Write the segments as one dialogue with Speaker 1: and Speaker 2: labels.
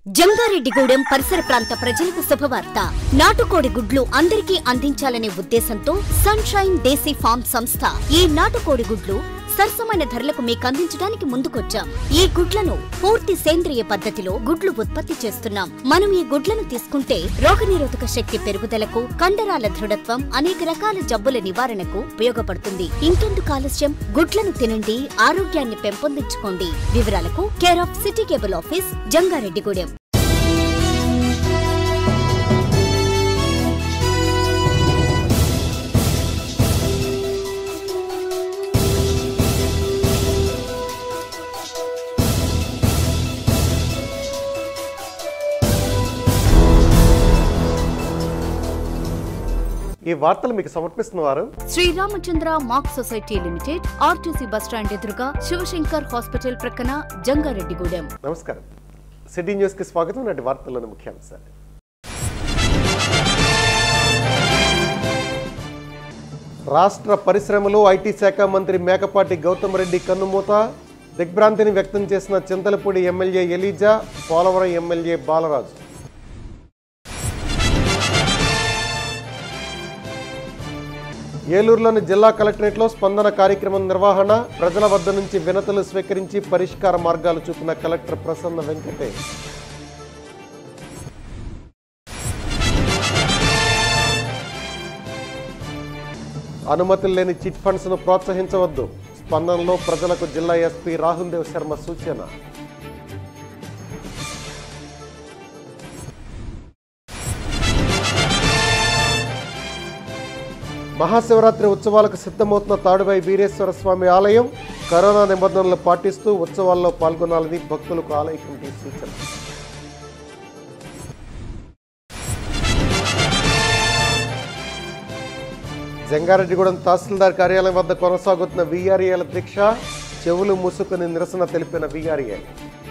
Speaker 1: జంగారెడ్డిగూడెం పరిసర ప్రాంత ప్రజలకు శుభవార్త నాటుకోడి గుడ్లు అందరికీ అందించాలనే ఉద్దేశంతో సన్షైన్ దేశీ ఫార్మ్ సంస్థ ఈ నాటుకోడి గుడ్లు సరసమైన ధరలకు మీకు అందించడానికి ముందుకొచ్చాం ఈ గుడ్లను పూర్తి సేంద్రియ పద్ధతిలో గుడ్లు ఉత్పత్తి చేస్తున్నాం మనం ఈ గుడ్లను తీసుకుంటే రోగనిరోధక శక్తి పెరుగుదలకు కండరాల దృఢత్వం అనేక రకాల జబ్బుల నివారణకు ఉపయోగపడుతుంది ఇంకెందుకు ఆలస్యం గుడ్లను తినండి ఆరోగ్యాన్ని పెంపొందించుకోండి వివరాలకు care of city cable office Jangareddygudem
Speaker 2: ఈ వార్తలు మీకు సమర్పిస్తున్న వారు
Speaker 1: Sriramachandra mark society limited RTC bus stand ఎదురుగా శివశంకర్ హాస్పిటల్ ప్రక్కన జంగారెడ్డిగూడెం
Speaker 2: నమస్కారం సిటీ న్యూస్కి స్వాగతం నాటి వార్తల్లోని ముఖ్యాంశాలు రాష్ట్ర పరిశ్రమలు ఐటీ శాఖ మంత్రి మేకపాటి గౌతమ్ రెడ్డి కన్నుమూత దిగ్భ్రాంతిని వ్యక్తం చేసిన చింతలపూడి ఎమ్మెల్యే ఎలీజా పోలవరం ఎమ్మెల్యే బాలరాజు ఏలూరులోని జిల్లా కలెక్టరేట్లో స్పందన కార్యక్రమం నిర్వహణ ప్రజల వద్ద నుంచి వినతులు స్వీకరించి పరిష్కార మార్గాలు చూపిన కలెక్టర్ ప్రసన్న వెంకటేష్ అనుమతులు లేని చిట్ ఫండ్స్ ను ప్రోత్సహించవద్దు స్పందనలో ప్రజలకు జిల్లా ఎస్పీ రాహుల్ దేవ్ శర్మ సూచన మహాశివరాత్రి ఉత్సవాలకు సిద్ధమవుతున్న తాడుబాయి వీరేశ్వర స్వామి ఆలయం కరోనా నిబంధనలు పాటిస్తూ ఉత్సవాల్లో పాల్గొనాలని భక్తులకు ఆలయ కమిటీ సూచన జంగారెడ్డిగూడెం తహసీల్దార్ కార్యాలయం వద్ద కొనసాగుతున్న వీఆర్ఏల దీక్ష చెవులు మూసుకుని నిరసన తెలిపిన వీఆర్ఏ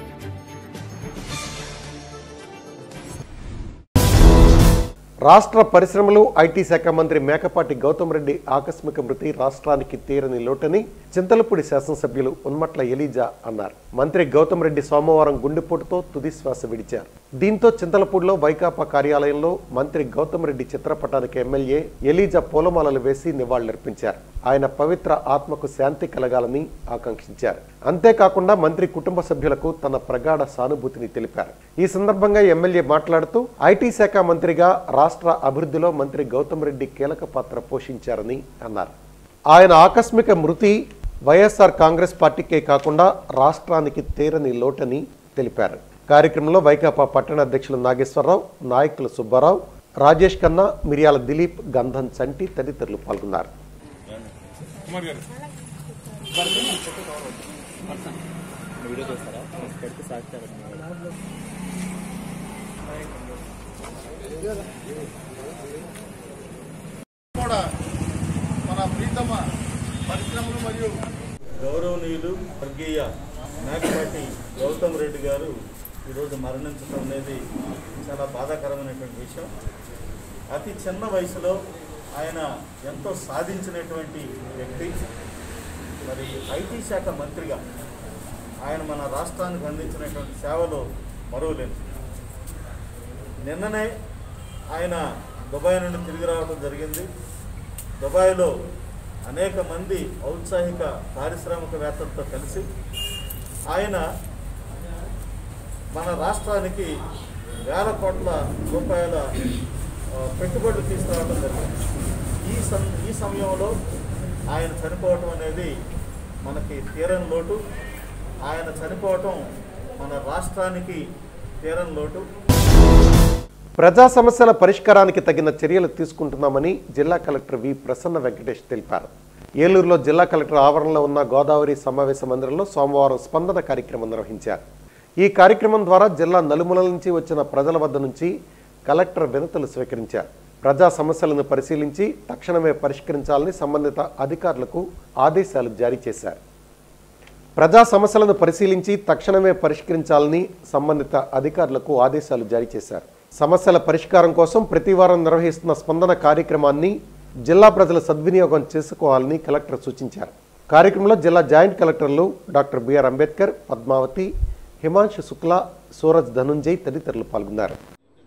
Speaker 2: రాష్ట్ర పరిశ్రమలు ఐటీ శాఖ మంత్రి మేకపాటి గౌతమ్ రెడ్డి ఆకస్మిక మృతి రాష్ట్రానికి తీరని లోటని చింతలపూడి శాసనసభ్యులు ఉన్మట్ల ఎలీజా అన్నారు మంత్రి గౌతమ్ రెడ్డి సోమవారం గుండెపోటుతో తుది శ్వాస విడిచారు దీంతో చింతలపూడిలో వైకాపా కార్యాలయంలో మంత్రి గౌతమ్ రెడ్డి చిత్రపటానికి ఎమ్మెల్యే ఎలీజా పూలమాలలు వేసి నివాళులర్పించారు ఆయన పవిత్ర ఆత్మకు శాంతి కలగాలని ఆకాంక్షించారు అంతేకాకుండా మంత్రి కుటుంబ సభ్యులకు తన ప్రగాఢ సానుభూతిని తెలిపారు ఈ సందర్భంగా ఎమ్మెల్యే మాట్లాడుతూ ఐటీ శాఖ మంత్రిగా రాష్ట్ర అభివృద్ధిలో మంత్రి గౌతమ్ రెడ్డి కీలక పాత్ర పోషించారని అన్నారు ఆయన ఆకస్మిక మృతి వైఎస్ఆర్ కాంగ్రెస్ పార్టీకే కాకుండా రాష్ట్రానికి తీరని లోటని తెలిపారు కార్యక్రమంలో వైకాపా పట్టణ అధ్యక్షులు నాగేశ్వరరావు నాయకులు సుబ్బారావు రాజేష్ ఖన్నా మిరియాల దిలీప్ గంధన్ చంటి తదితరులు పాల్గొన్నారు
Speaker 3: కూడా మన ప్రీతమ పరిశ్రమలు మరియు
Speaker 4: గౌరవనీయులు స్వర్గీయ నాగపాటి గౌతమ్ రెడ్డి గారు ఈరోజు మరణించడం అనేది చాలా బాధాకరమైనటువంటి విషయం అతి చిన్న వయసులో ఆయన ఎంతో సాధించినటువంటి వ్యక్తి మరి ఐటీ శాఖ మంత్రిగా ఆయన మన రాష్ట్రానికి అందించినటువంటి సేవలు మరువలేను నిన్ననే ఆయన దుబాయ్ నుండి తిరిగి రావడం జరిగింది దుబాయ్లో అనేక మంది ఔత్సాహిక పారిశ్రామికవేత్తలతో కలిసి ఆయన మన రాష్ట్రానికి వేల కోట్ల రూపాయల ఆ, పెట్టుబడులు తీసుకురావడం జరిగింది ఈ సం ఈ సమయంలో ఆయన చనిపోవటం అనేది మనకి తీరని లోటు ఆయన చనిపోవటం మన రాష్ట్రానికి తీరని లోటు
Speaker 2: ప్రజా సమస్యల పరిష్కారానికి తగిన చర్యలు తీసుకుంటున్నామని జిల్లా కలెక్టర్ వి ప్రసన్న వెంకటేష్ తెలిపారు ఏలూరులో జిల్లా కలెక్టర్ ఆవరణలో ఉన్న గోదావరి సమావేశ మందిరంలో సోమవారం స్పందన కార్యక్రమం నిర్వహించారు ఈ కార్యక్రమం ద్వారా జిల్లా నలుమూలల నుంచి వచ్చిన ప్రజల వద్ద నుంచి కలెక్టర్ వినతులు స్వీకరించారు ప్రజా సమస్యలను పరిశీలించి తక్షణమే పరిష్కరించాలని సంబంధిత అధికారులకు ఆదేశాలు జారీ చేశారు ప్రజా సమస్యలను పరిశీలించి తక్షణమే పరిష్కరించాలని సంబంధిత అధికారులకు ఆదేశాలు జారీ చేశారు సమస్యల పరిష్కారం కోసం ప్రతి వారం నిర్వహిస్తున్న స్పందన కార్యక్రమాన్ని జిల్లా ప్రజలు సద్వినియోగం చేసుకోవాలని కలెక్టర్ సూచించారు కార్యక్రమంలో జిల్లా జాయింట్ కలెక్టర్లు డాక్టర్ బిఆర్ అంబేద్కర్ పద్మావతి హిమాంశు శుక్లా సూరజ్ ధనుంజయ్ తదితరులు పాల్గొన్నారు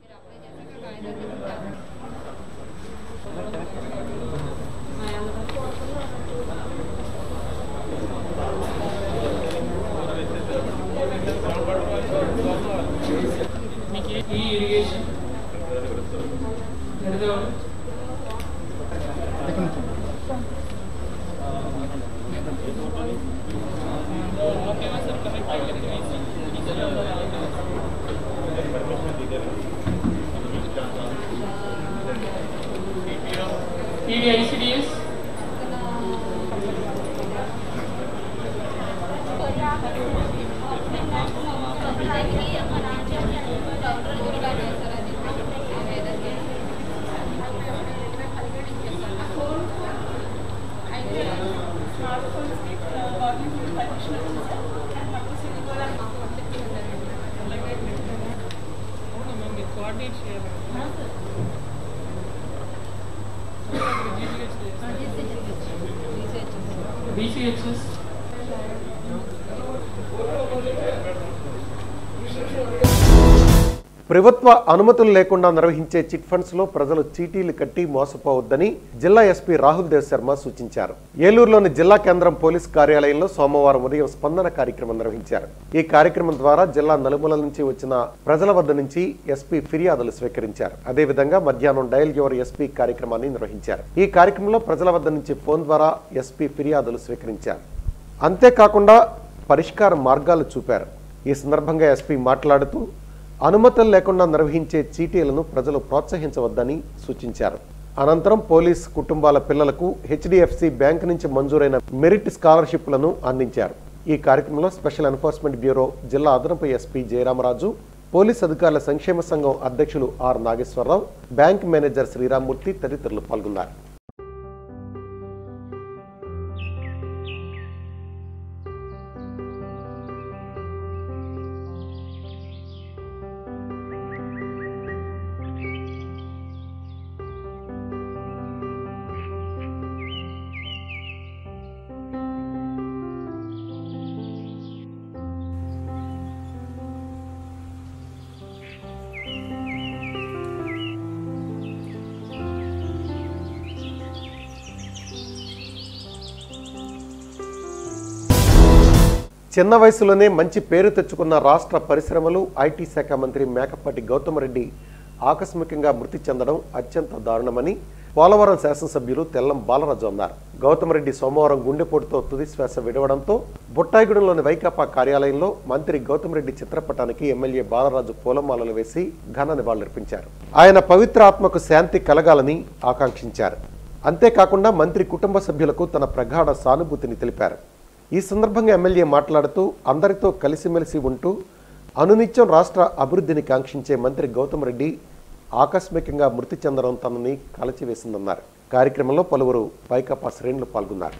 Speaker 5: మీకు ఈ ఇరిగేషన్ రెండోది PDICDS అవును మ్యామ్ మీరు కోఆర్డినేట్ చేయాలి బీసీహెచ్ఎస్
Speaker 2: ప్రభుత్వ అనుమతులు లేకుండా నిర్వహించే చిట్ ఫండ్స్ లో ప్రజలు చీటీలు కట్టి మోసపోవద్దని జిల్లా ఎస్పీ రాహుల్ దేవ్ శర్మ సూచించారు ఏలూరులోని జిల్లా కేంద్రం పోలీస్ కార్యాలయంలో సోమవారం ఉదయం స్పందన కార్యక్రమం నిర్వహించారు ఈ కార్యక్రమం ద్వారా జిల్లా నలుమూలల నుంచి వచ్చిన ప్రజల వద్ద నుంచి ఎస్పీ ఫిర్యాదులు స్వీకరించారు అదేవిధంగా మధ్యాహ్నం డయల్ యువర్ ఎస్పీ కార్యక్రమాన్ని నిర్వహించారు ఈ కార్యక్రమంలో ప్రజల వద్ద నుంచి ఫోన్ ద్వారా ఎస్పీ ఫిర్యాదులు స్వీకరించారు అంతేకాకుండా పరిష్కార మార్గాలు చూపారు ఈ సందర్భంగా ఎస్పీ మాట్లాడుతూ అనుమతులు లేకుండా నిర్వహించే చీటీలను ప్రజలు ప్రోత్సహించవద్దని సూచించారు అనంతరం పోలీస్ కుటుంబాల పిల్లలకు హెచ్డిఎఫ్సి బ్యాంక్ నుంచి మంజూరైన మెరిట్ స్కాలర్షిప్లను అందించారు ఈ కార్యక్రమంలో స్పెషల్ ఎన్ఫోర్స్మెంట్ బ్యూరో జిల్లా అదనపు ఎస్పీ జయరామరాజు పోలీస్ అధికారుల సంక్షేమ సంఘం అధ్యక్షులు R Nageswararao bank manager Sriramamurthy తదితరులు పాల్గొన్నారు చిన్న వయసులోనే మంచి పేరు తెచ్చుకున్న రాష్ట్ర పరిశ్రమలు ఐటీ శాఖ మంత్రి మేకపాటి గౌతమ్ రెడ్డి ఆకస్మికంగా మృతి చెందడం అత్యంత దారుణమని పోలవరం శాసనసభ్యులు తెల్లం బాలరాజు అన్నారు గౌతమ్ రెడ్డి సోమవారం గుండెపోటుతో తుది శ్వాస విడవడంతో బుట్టాయిగూడెంలోని వైకాపా కార్యాలయంలో మంత్రి గౌతమ్ రెడ్డి చిత్రపటానికి ఎమ్మెల్యే బాలరాజు పూలమాలలు వేసి ఘన నివాళులర్పించారు ఆయన పవిత్ర ఆత్మకు శాంతి కలగాలని ఆకాంక్షించారు అంతేకాకుండా మంత్రి కుటుంబ సభ్యులకు తన ప్రగాఢ సానుభూతిని తెలిపారు ఈ సందర్భంగా ఎమ్మెల్యే మాట్లాడుతూ అందరితో కలిసిమెలిసి ఉంటూ అనునిత్యం రాష్ట్ర అభివృద్ధిని కాంక్షించే మంత్రి గౌతమ్ రెడ్డి ఆకస్మికంగా మృతి చెందడం తనని కలచివేసిందన్నారు కార్యక్రమంలో పలువురు వైకాపా శ్రేణులు పాల్గొన్నారు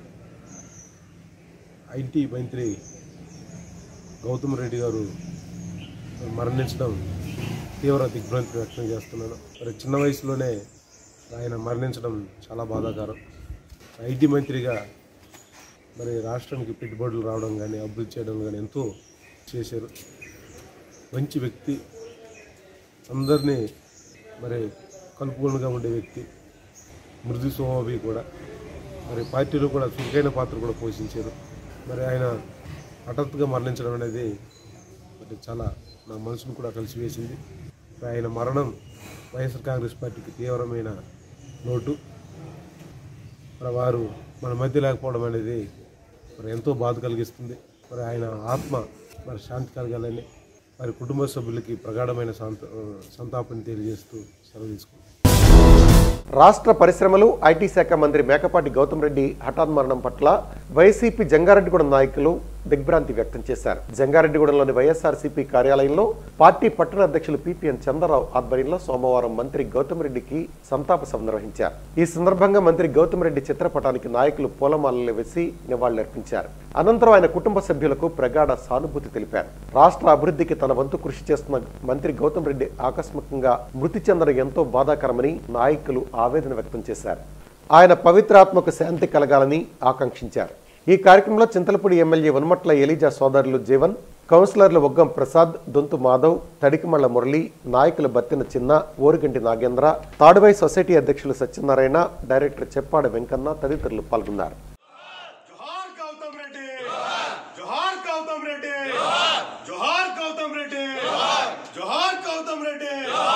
Speaker 6: ఐటీ మంత్రి గౌతమ్ రెడ్డి గారు మరణించడం తీవ్ర దిగ్భ్రాంతి వ్యక్తం చేస్తున్నాను మరి చిన్న వయసులోనే ఆయన మరణించడం చాలా బాధాకరం ఐటీ మంత్రిగా మరి రాష్ట్రానికి పెట్టుబడులు రావడం కానీ అభివృద్ధి చేయడం కానీ ఎంతో చేశారు మంచి వ్యక్తి అందరినీ మరి కలుపుకొనుగా ఉండే వ్యక్తి మృదు స్వభావి కూడా మరి పార్టీలో కూడా చురుకైన పాత్ర కూడా పోషించారు మరి ఆయన హఠాత్తుగా మరణించడం అనేది మరి చాలా నా మనసును కూడా కలిసివేసింది మరి ఆయన మరణం వైఎస్ఆర్ కాంగ్రెస్ పార్టీకి తీవ్రమైన లోటు మరి వారు మన మధ్య లేకపోవడం అనేది మరి ఎంతో బాధ కలిగిస్తుంది మరి ఆయన ఆత్మ మరి శాంతి కలగాలని వారి కుటుంబ సభ్యులకి ప్రగాఢమైన సంత సంతాపం తెలియజేస్తూ సెలవు తీసుకుంటాం
Speaker 2: రాష్ట్ర పరిశ్రమలు ఐటీ శాఖ మంత్రి మేకపాటి గౌతమ్ రెడ్డి హఠాత్ మరణం పట్ల వైసీపీ జంగారెడ్డిగూడెం నాయకులు దిగ్భ్రాంతి వ్యక్తం చేశారు జంగారెడ్డిగూడెంలోని వైఎస్ఆర్సీపీ కార్యాలయంలో పార్టీ పట్టణ అధ్యక్షులు పిపిఎన్ చంద్రరావు ఆధ్వర్యంలో సోమవారం మంత్రి గౌతమ్ రెడ్డికి సంతాప సభ నిర్వహించారు ఈ సందర్భంగా మంత్రి గౌతమ్ రెడ్డి చిత్రపటానికి నాయకులు పూలమాలలు వేసి నివాళులర్పించారు అనంతరం ఆయన కుటుంబ సభ్యులకు ప్రగాఢ సానుభూతి తెలిపారు రాష్ట్ర అభివృద్ధికి తన వంతు కృషి చేస్తున్న మంత్రి గౌతమ్ రెడ్డి ఆకస్మికంగా మృతి చెందడం ఎంతో బాధాకరమని నాయకులు ఆవేదన వ్యక్తం చేశారు ఆయన పవిత్రాత్మకు శాంతి కలగాలని ఆకాంక్షించారు ఈ కార్యక్రమంలో చింతలపూడి ఎమ్మెల్యే వనమట్ల ఎలీజా సోదరులు జీవన్ కౌన్సిలర్లు ఒగ్గం ప్రసాద్ దొంతు మాధవ్ తడికిమళ్ల మురళి నాయకులు బత్తిన చిన్న ఓరుగంటి నాగేంద్ర తాడువై సొసైటీ అధ్యక్షులు సత్యనారాయణ డైరెక్టర్ చెప్పాడ వెంకన్న తదితరులు పాల్గొన్నారు
Speaker 3: జోహార్ గౌతమ్ రెడ్డి జోహార్ గౌతమ్ రెడ్డి జోహార్ గౌతమ్ రెడ్డి జోహార్ గౌతమ్ రెడ్డి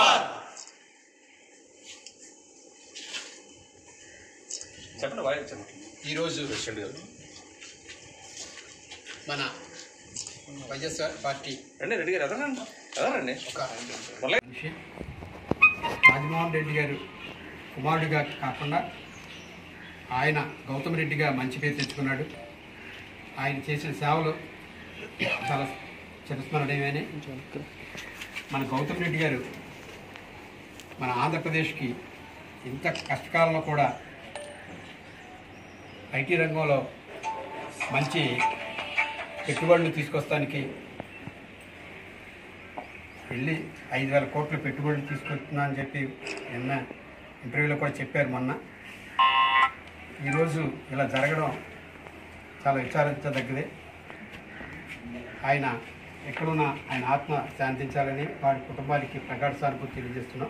Speaker 7: ఈరోజు మన వైఎస్ఆర్ పార్టీ ఒక మనిషి రాజమోహన్ రెడ్డి గారు కుమారుడిగా కాకుండా ఆయన గౌతమ్ రెడ్డిగా మంచి పేరు తెచ్చుకున్నాడు ఆయన చేసిన సేవలు చాలా చిరస్మరణీయమని మన గౌతమ్ రెడ్డి గారు మన ఆంధ్రప్రదేశ్కి ఇంత కష్టకాలంలో కూడా ఐటీ రంగంలో మంచి పెట్టుబడులు తీసుకొస్తానికి వెళ్ళి ఐదు వేల కోట్ల పెట్టుబడులు తీసుకొస్తున్నా అని చెప్పి నిన్న ఇంటర్వ్యూలో కూడా చెప్పారు మొన్న ఈరోజు ఇలా జరగడం చాలా విచారించదగ్గదే ఆయన ఎక్కడున్నా ఆయన ఆత్మ శాంతించాలని వాడి కుటుంబానికి ప్రగాఢ సానుభూతి తెలియజేస్తున్నాం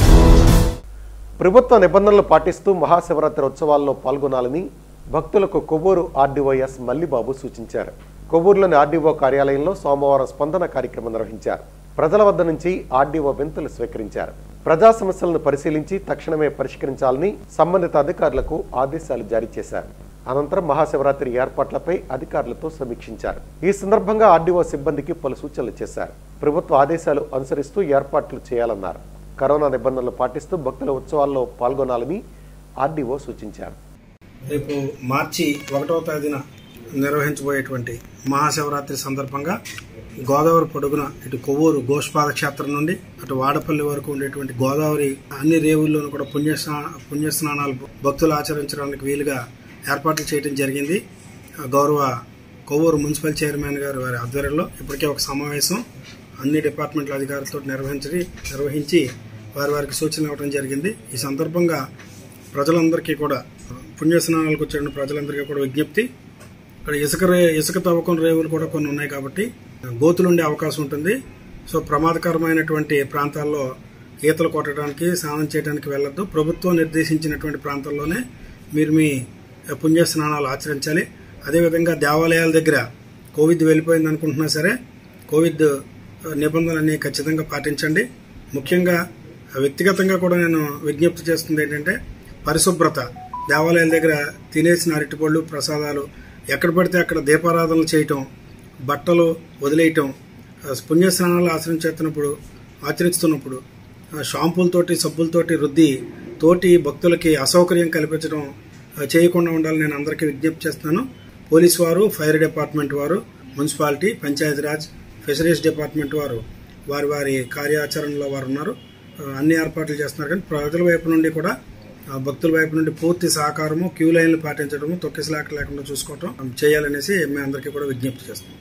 Speaker 2: ప్రభుత్వ నిబంధనలు పాటిస్తూ మహాశివరాత్రి ఉత్సవాల్లో పాల్గొనాలని భక్తులకు కొవ్వూరు ఆర్డీఓఎస్ మల్లిబాబు సూచించారు కొవ్వూరులోని ఆర్డీఓ కార్యాలయంలో సోమవారం స్పందన కార్యక్రమం నిర్వహించారు ప్రజల వద్ద నుంచి ఆర్డీఓ వింతలు స్వీకరించారు ప్రజా సమస్యలను పరిశీలించి తక్షణమే పరిష్కరించాలని సంబంధిత అధికారులకు ఆదేశాలు జారీ చేశారు అనంతరం మహాశివరాత్రి ఏర్పాట్లపై అధికారులతో సమీక్షించారు ఈ సందర్భంగా ఆర్డీఓ సిబ్బందికి పలు సూచనలు చేశారు ప్రభుత్వ ఆదేశాలు అనుసరిస్తూ ఏర్పాట్లు చేయాలన్నారు కరోనా నిబంధనలు పాటిస్తూ భక్తుల ఉత్సవాల్లో పాల్గొనాలని ఆర్డీఓ సూచించారు
Speaker 8: రేపు మార్చి ఒకటవ తేదీన నిర్వహించబోయేటువంటి మహాశివరాత్రి సందర్భంగా గోదావరి పొడుగున ఇటు కొవ్వూరు గోష్పాద క్షేత్రం నుండి అటు వాడపల్లి వరకు ఉండేటువంటి గోదావరి అన్ని రేవుల్లోనూ కూడా పుణ్యస్నా పుణ్యస్నానాలు భక్తులు ఆచరించడానికి వీలుగా ఏర్పాట్లు చేయడం జరిగింది గౌరవ కొవ్వూరు మున్సిపల్ చైర్మన్ గారు వారి ఆధ్వర్యంలో ఇప్పటికే ఒక సమావేశం అన్ని డిపార్ట్మెంట్ల అధికారులతో నిర్వహించి నిర్వహించి వారి వారికి సూచనలు ఇవ్వడం జరిగింది ఈ సందర్భంగా ప్రజలందరికీ కూడా పుణ్యస్నానాలకు వచ్చిన ప్రజలందరికీ కూడా విజ్ఞప్తి ఇక్కడ ఇసుక రే ఇసుక తవ్వకం రేవులు కూడా కొన్ని ఉన్నాయి కాబట్టి గోతులు ఉండే అవకాశం ఉంటుంది సో ప్రమాదకరమైనటువంటి ప్రాంతాల్లో ఈతలు కొట్టడానికి స్నానం చేయడానికి వెళ్ళొద్దు ప్రభుత్వం నిర్దేశించినటువంటి ప్రాంతాల్లోనే మీరు మీ పుణ్య స్నానాలు ఆచరించాలి అదేవిధంగా దేవాలయాల దగ్గర కోవిడ్ వెళ్ళిపోయింది అనుకుంటున్నా సరే కోవిడ్ నిబంధనలన్నీ ఖచ్చితంగా పాటించండి ముఖ్యంగా వ్యక్తిగతంగా కూడా నేను విజ్ఞప్తి చేస్తుంది ఏంటంటే పరిశుభ్రత దేవాలయాల దగ్గర తినేసిన అరటిపళ్ళు ప్రసాదాలు ఎక్కడ పడితే అక్కడ దీపారాధనలు చేయటం బట్టలు వదిలేయటం ఆ, పుణ్యస్నానాలు ఆచరించేస్తున్నప్పుడు ఆచరిస్తున్నప్పుడు ఆ, షాంపూలతోటి సబ్బులతోటి రుద్ది తోటి భక్తులకి అసౌకర్యం కల్పించడం ఆ, చేయకుండా ఉండాలని నేను అందరికీ విజ్ఞప్తి చేస్తున్నాను పోలీస్ వారు ఫైర్ డిపార్ట్మెంట్ వారు మున్సిపాలిటీ పంచాయతీరాజ్ ఫిషరీస్ డిపార్ట్మెంట్ వారు వారి వారి కార్యాచరణలో వారు ఉన్నారు ఆ, అన్ని ఏర్పాట్లు చేస్తున్నారు కానీ ప్రజల వైపు నుండి కూడా ఆ, భక్తుల వైపు నుండి పూర్తి సహకారము క్యూ లైన్లు పాటించడము తొక్కిసలాట లేకుండా చూసుకోవటం చేయాలనేసి మేము అందరికీ కూడా విజ్ఞప్తి చేస్తున్నాం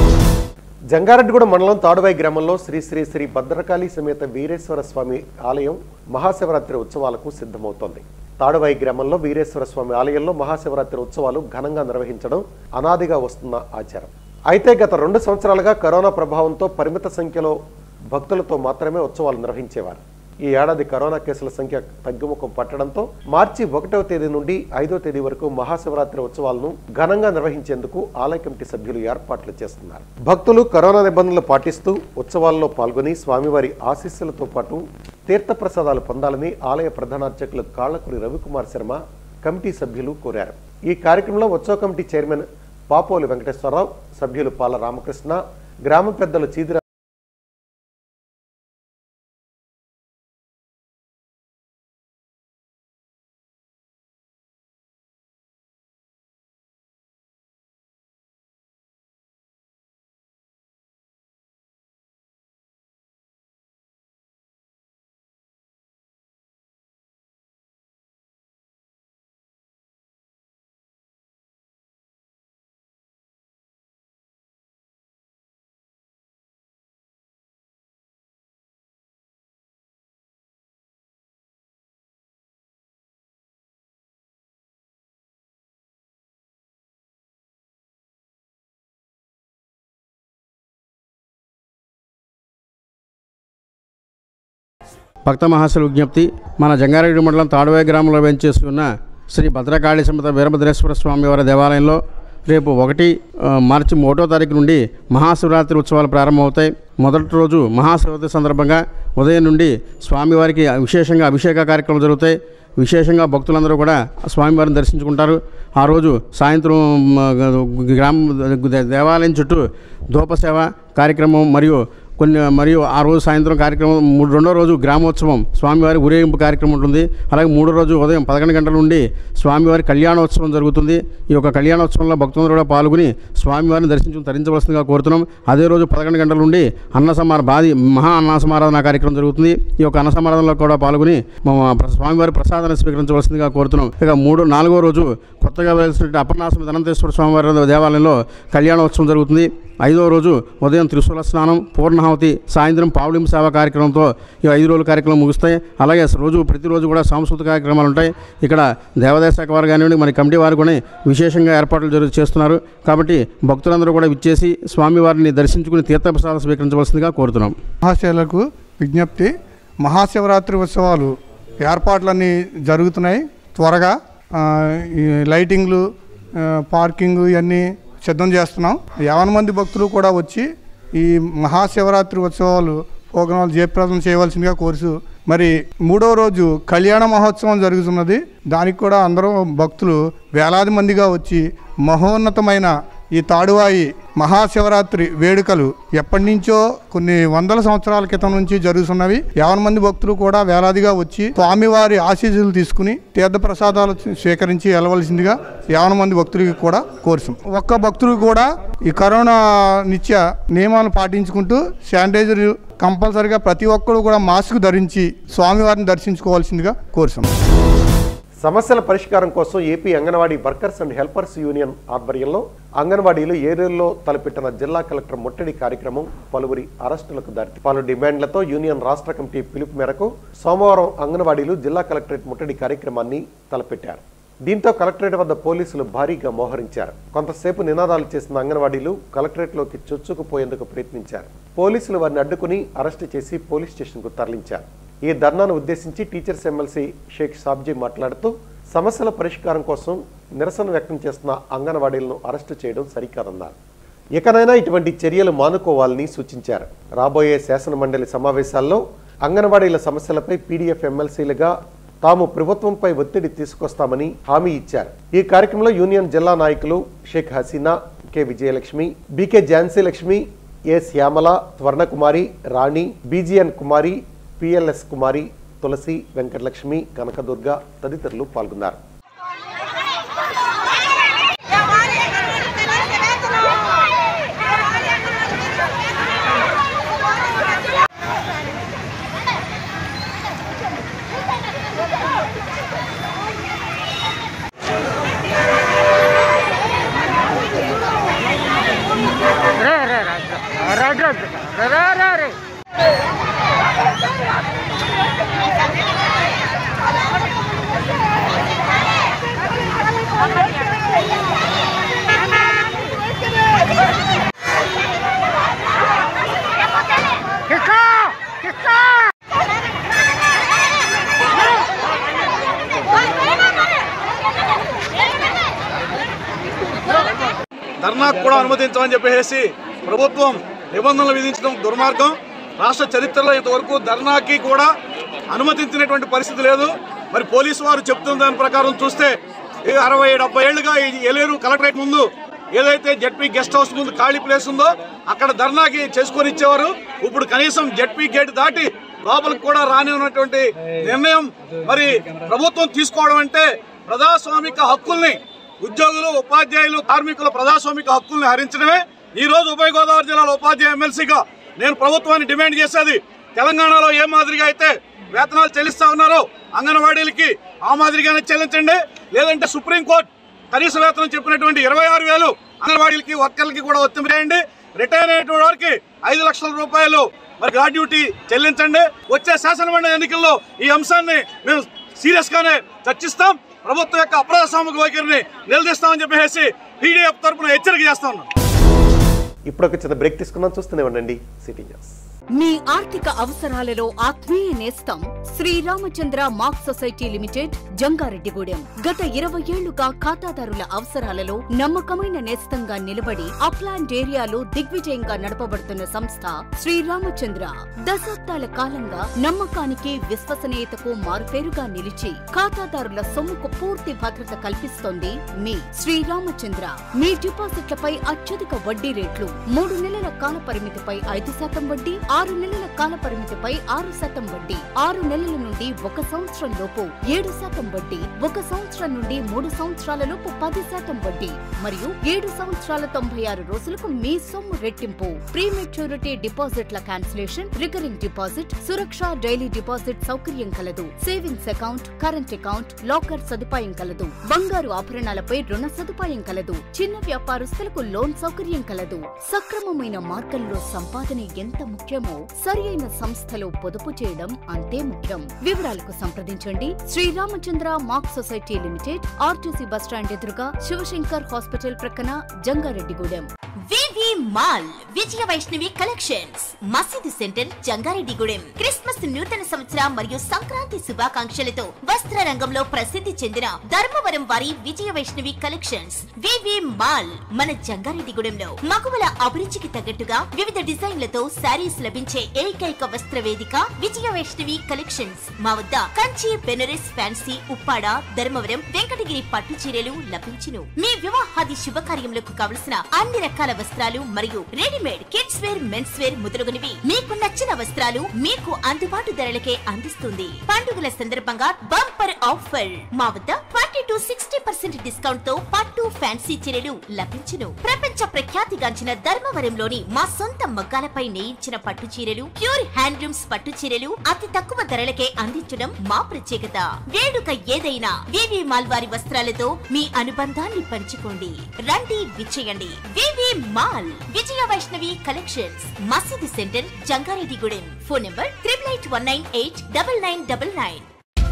Speaker 2: జంగారెడ్డిగూడ మండలం తాడువాయి గ్రామంలో శ్రీ శ్రీ శ్రీ భద్రకాళి సమేత వీరేశ్వర స్వామి ఆలయం మహాశివరాత్రి ఉత్సవాలకు సిద్ధమవుతోంది తాడువాయి గ్రామంలో వీరేశ్వర స్వామి ఆలయంలో మహాశివరాత్రి ఉత్సవాలు ఘనంగా నిర్వహించడం అనాదిగా వస్తున్న ఆచారం అయితే గత రెండు సంవత్సరాలుగా కరోనా ప్రభావంతో పరిమిత సంఖ్యలో భక్తులతో మాత్రమే ఉత్సవాలు నిర్వహించేవారు ఈ ఏడాది కరోనా కేసుల సంఖ్య తగ్గుముఖం పట్టడంతో మార్చి ఒకటవ తేదీ నుండి ఐదో తేదీ వరకు మహాశివరాత్రి ఉత్సవాలను ఘనంగా నిర్వహించేందుకు ఆలయ కమిటీ సభ్యులు ఏర్పాట్లు చేస్తున్నారు భక్తులు కరోనా నిబంధనలు పాటిస్తూ ఉత్సవాల్లో పాల్గొని స్వామివారి ఆశీస్సులతో పాటు తీర్థప్రసాదాలు పొందాలని ఆలయ ప్రధానార్చకులు కాళ్లకూరి రవికుమార్ శర్మ కమిటీ సభ్యులు కోరారు ఈ కార్యక్రమంలో ఉత్సవ కమిటీ చైర్మన్ పాపోలి వెంకటేశ్వరరావు సభ్యులు పాల రామకృష్ణ గ్రామ పెద్దలు చీదిర
Speaker 9: భక్త మహాశుల విజ్ఞప్తి మన జంగారెడ్డి మండలం తాడువాయి గ్రామంలో వెంచేసి ఉన్న శ్రీ భద్రకాళి సమేత వీరభద్రేశ్వర స్వామి వారి దేవాలయంలో రేపు ఒకటి ఆ, మార్చి ఒకటో తారీఖు నుండి మహాశివరాత్రి ఉత్సవాలు ప్రారంభమవుతాయి మొదటి రోజు మహాశివరాత్రి సందర్భంగా ఉదయం నుండి స్వామివారికి విశేషంగా అభిషేక కార్యక్రమాలు జరుగుతాయి విశేషంగా భక్తులందరూ కూడా స్వామివారిని దర్శించుకుంటారు ఆ రోజు సాయంత్రం మ, గ్రామ దేవాలయం చుట్టూ ధూపసేవ కార్యక్రమం మరియు కొన్ని మరియు ఆ రోజు సాయంత్రం కార్యక్రమం మూడు రెండో రోజు గ్రామోత్సవం స్వామివారి ఊరేగింపు కార్యక్రమం ఉంటుంది అలాగే మూడో రోజు ఉదయం పదకొండు గంటల నుండి స్వామివారి కళ్యాణోత్సవం జరుగుతుంది ఈ యొక్క కళ్యాణోత్సవంలో భక్తులందరూ కూడా పాల్గొని స్వామివారిని దర్శించుకుని తరించవలసిందిగా కోరుతున్నాం అదే రోజు పదకొండు గంటల నుండి అన్న సమార బాది మహా అన్న సమారాధన కార్యక్రమం జరుగుతుంది ఈ యొక్క అన్న సమారాధనలో కూడా పాల్గొని మా ప్ర- స్వామివారి ప్రసాదాన్ని స్వీకరించవలసిందిగా కోరుతున్నాం ఇక మూడు నాలుగో రోజు కొత్తగా వెలిసిన అపర్ణాసం ధనంతేశ్వర స్వామివారి దేవాలయంలో కళ్యాణోత్సవం జరుగుతుంది ఐదో రోజు ఉదయం త్రిశూల స్నానం పూర్ణాహుతి సాయంత్రం పావులిం సేవ కార్యక్రమంతో ఈ ఐదు రోజుల కార్యక్రమం ముగుస్తాయి అలాగే రోజు ప్రతిరోజు కూడా సాంస్కృతిక కార్యక్రమాలు ఉంటాయి ఇక్కడ దేవాదాయ శాఖ వారు కానివ్వండి మరి కమిటీ వారు కూడా విశేషంగా ఏర్పాట్లు జరుగు చేస్తున్నారు కాబట్టి భక్తులందరూ కూడా విచ్చేసి స్వామివారిని దర్శించుకుని తీర్థప్రసాదం స్వీకరించవలసిందిగా కోరుతున్నాం
Speaker 10: మహాశయులకు విజ్ఞప్తి మహాశివరాత్రి ఉత్సవాలు ఏర్పాట్లన్నీ జరుగుతున్నాయి త్వరగా ఆ, ఈ లైటింగ్లు ఆ, పార్కింగ్ ఇవన్నీ సిద్ధం చేస్తున్నాం యావన మంది భక్తులు కూడా వచ్చి ఈ మహాశివరాత్రి ఉత్సవాలు ప్రోగ్రాంలు జయప్రదం చేయవలసిందిగా కోరుచు మరి మూడో రోజు కళ్యాణ మహోత్సవం జరుగుతున్నది దానికి కూడా అందరూ భక్తులు వేలాది మందిగా వచ్చి మహోన్నతమైన ఈ తాడువాయి మహాశివరాత్రి వేడుకలు ఎప్పటి నుంచో కొన్ని వందల సంవత్సరాల క్రితం నుంచి జరుగుతున్నవి యావన మంది భక్తులు కూడా వేలాదిగా వచ్చి స్వామివారి ఆశీస్సులు తీసుకుని తీర్థ ప్రసాదాలు స్వీకరించి వెళ్ళవలసిందిగా యావన మంది భక్తులకి కూడా కోరుసాం ఒక్క భక్తులు కూడా ఈ కరోనా నిత్య నియమాలు పాటించుకుంటూ శానిటైజర్ కంపల్సరిగా ప్రతి ఒక్కరు కూడా మాస్క్ ధరించి స్వామివారిని దర్శించుకోవాల్సిందిగా కోరుసాం
Speaker 2: సమస్యల పరిష్కారం కోసం AP Anganwadi workers and helpers union ఆధ్వర్యంలో అంగన్వాడీలు ఏరియాల్లో తలపెట్టిన జిల్లా కలెక్టర్ ముట్టడి కార్యక్రమం పలువురి అరెస్టులకు దారి పలు డిమాండ్లతో యూనియన్ రాష్ట్ర కమిటీ పిలుపు మేరకు సోమవారం అంగన్వాడీలు జిల్లా కలెక్టరేట్ ముట్టడి కార్యక్రమాన్ని తలపెట్టారు దీంతో కలెక్టరేట్ వద్ద పోలీసులు భారీగా మోహరించారు కొంతసేపు నినాదాలు చేసిన అంగన్వాడీలు కలెక్టరేట్లోకి చొచ్చుకుపోయేందుకు ప్రయత్నించారు పోలీసులు వారిని అడ్డుకుని అరెస్టు చేసి పోలీస్ స్టేషన్కు తరలించారు ఈ ధర్నాను ఉద్దేశించి టీచర్స్ ఎమ్మెల్సీ షేక్ సాబ్జీ మాట్లాడుతూ సమస్యల పరిష్కారం కోసం నిరసన వ్యక్తం చేస్తున్న అంగన్వాడీలను అరెస్టు చేయడం సరికాదన్నారు ఇకనైనా ఇటువంటి చర్యలు మానుకోవాలని సూచించారు రాబోయే శాసన మండలి సమావేశాల్లో అంగన్వాడీల సమస్యలపై పీడీఎఫ్ ఎమ్మెల్సీలుగా తాము ప్రభుత్వంపై ఒత్తిడి తీసుకొస్తామని హామీ ఇచ్చారు ఈ కార్యక్రమంలో యూనియన్ జిల్లా నాయకులు Sheikh Haseena K Vijayalakshmi B K Jhansi Lakshmi A Shyamala Swarnakumari Rani B G N Kumari P L S Kumari Tulasi Venkatalakshmi Kanakadurga తదితరులు పాల్గొన్నారు
Speaker 11: ధర్నాకు కూడా అనుమతించమని చెప్పేసి ప్రభుత్వం నిబంధనలు విధించడం దుర్మార్గం రాష్ట్ర చరిత్రలో ఇంతవరకు ధర్నాకి కూడా అనుమతించినటువంటి పరిస్థితి లేదు మరి పోలీసు వారు చెప్తున్న దాని ప్రకారం చూస్తే ఈ అరవై డెబ్బై ఏళ్లుగా ఈ ఏలేరు కలెక్టరేట్ ముందు ఏదైతే జడ్పీ గెస్ట్ హౌస్ ముందు ఖాళీ ప్లేస్ ఉందో అక్కడ ధర్నాకి చేసుకొని ఇచ్చేవారు ఇప్పుడు కనీసం జడ్పీ గేట్ దాటి లోపలికి కూడా రానివ్వనటువంటి నిర్ణయం మరి ప్రభుత్వం తీసుకోవడం అంటే ప్రజాస్వామిక హక్కుల్ని ఉద్యోగులు ఉపాధ్యాయులు కార్మికుల ప్రజాస్వామిక హక్కుల్ని హరించడమే ఈ రోజు ఉభయ గోదావరి జిల్లాలో ఉపాధ్యాయ ఎమ్మెల్సీగా నేను ప్రభుత్వాన్ని డిమాండ్ చేసేది తెలంగాణలో ఏ మాదిరిగా అయితే వేతనాలు చెల్లిస్తా ఉన్నారో అంగన్వాడీలకి ఆ మాదిరిగానే చెల్లించండి లేదంటే సుప్రీంకోర్టు కనీస వేతనం చెప్పినటువంటి ఇరవై ఆరు వేలు అంగన్వాడీలకి వర్కర్లకి కూడా వర్తింపజేయండి రిటైర్ అయినటువంటి వారికి ఐదు లక్షల రూపాయలు మరి గ్రాడ్యుటీ చెల్లించండి వచ్చే శాసనమండలి ఎన్నికల్లో ఈ అంశాన్ని మేము సీరియస్ గానే చర్చిస్తాం ప్రభుత్వం యొక్క అప్రజాస్వామిక వైఖరిని నిలదీస్తామని చెప్పేసి పీడీఎఫ్ తరపున హెచ్చరిక చేస్తా ఉన్నాం
Speaker 2: ఇప్పుడు ఒక చిన్న బ్రేక్ తీసుకున్నాం చూస్తూనే ఉండండి సిటీ న్యూస్
Speaker 1: మీ ఆర్థిక అవసరాలలో ఆత్మీయ నేస్తం Sriramachandra mark society limited Jangareddygudem గత ఇరవై ఏళ్లుగా ఖాతాదారుల అవసరాలలో నమ్మకమైన నేస్తంగా నిలబడి అప్లాండ్ ఏరియాలో దిగ్విజయంగా నడపబడుతున్న సంస్థ శ్రీరామచంద్ర దశాబ్దాల కాలంగా నమ్మకానికి విశ్వసనీయతకు మారుపేరుగా నిలిచి ఖాతాదారుల సొమ్ముకు పూర్తి భద్రత కల్పిస్తోంది మీ శ్రీరామచంద్ర మీ డిపాజిట్లపై అత్యధిక వడ్డీ రేట్లు మూడు నెలల కాల పరిమితిపై ఐదు శాతం వడ్డీ ఆరు నెలల కాల పరిమితిపై ఆరు శాతం వడ్డీ ఆరు నెలల నుండి ఒక సంవత్సరం లోపు ఏడు శాతం వడ్డీ ఒక సంవత్సరం నుండి మూడు సంవత్సరాల లోపు పది శాతం వడ్డీ మరియు ఏడు సంవత్సరాల తొంభై ఆరు రోజులకు మీ సొమ్ము రెట్టింపు ప్రీమెచ్యూరిటీ డిపాజిట్ల cancellation recurring deposit Suraksha daily deposit సౌకర్యం కలదు savings account current account locker సదుపాయం కలదు బంగారు ఆభరణాలపై రుణ సదుపాయం కలదు చిన్న వ్యాపారస్తులకు లోన్ సౌకర్యం కలదు సక్రమమైన మార్గంలో సంపాదన ఎంత ముఖ్యమో సరి అయిన సంస్థలో పొదుపు చేయడం అంతే ముఖ్యం వివరాలకు సంప్రదించండి Sriramachandra mark society limited RTC bus stand ఎదురుగా శివశంకర్ హాస్పిటల్ ప్రక్కన Jangareddygudem
Speaker 12: V V mall Vijaya Vaishnavi collections మసీదు సెంటర్ జంగారెడ్డిగూడెం క్రిస్మస్ నూతన సంవత్సర మరియు సంక్రాంతి శుభాకాంక్షలతో వస్త్ర రంగంలో ప్రసిద్ధి చెందిన ధర్మవరం వారి Vijaya Vaishnavi collections V V mall మన జంగారెడ్డిగూడెంలో మగువల అభిరుచికి తగ్గట్టుగా వివిధ డిజైన్లతో శారీస్ లభించే ఏకైక వస్త్ర వేదిక విజయ వైష్ణవి కలెక్షన్స్ మా వద్ద కంచి బెనరస్ ఫ్యాన్సీ ఉప్పాడ ధర్మవరం వెంకటగిరి పట్టు చీరలు లభించును మీ వివాహాది శుభకార్యములకు కావలసిన అన్ని రకాల వస్త్రాలు మరియు readymade kids wear men's wear మొదలగునవి మీకు నచ్చిన వస్త్రాలు మీకు అందుబాటు ధరలకే అందిస్తుంది పండుగల సందర్భంగా బంపర్ ఆఫర్ మా వద్ద twenty to sixty percent discount తో పట్టు ఫ్యాన్సీ చీరలు లభించును ప్రపంచ ప్రఖ్యాతిగాంచిన ధర్మవరంలోని మా సొంత మగ్గాలపై నేయించిన పట్టు చీరలు ప్యూర్ హ్యాండ్లూమ్స్ పట్టు చీరలు అతి తక్కువ ధరలకే అందించడం మా ప్రత్యేకత వేడుక ఏదైనా వివి మాల్ వారి వస్త్రాలతో మీ అనుబంధాన్ని పంచుకోండి రండి విచ్చేయండి V V mall Vijaya Vaishnavi collections మసీదు centre Jangareddygudem phone number triple eight one nine eight double nine double nine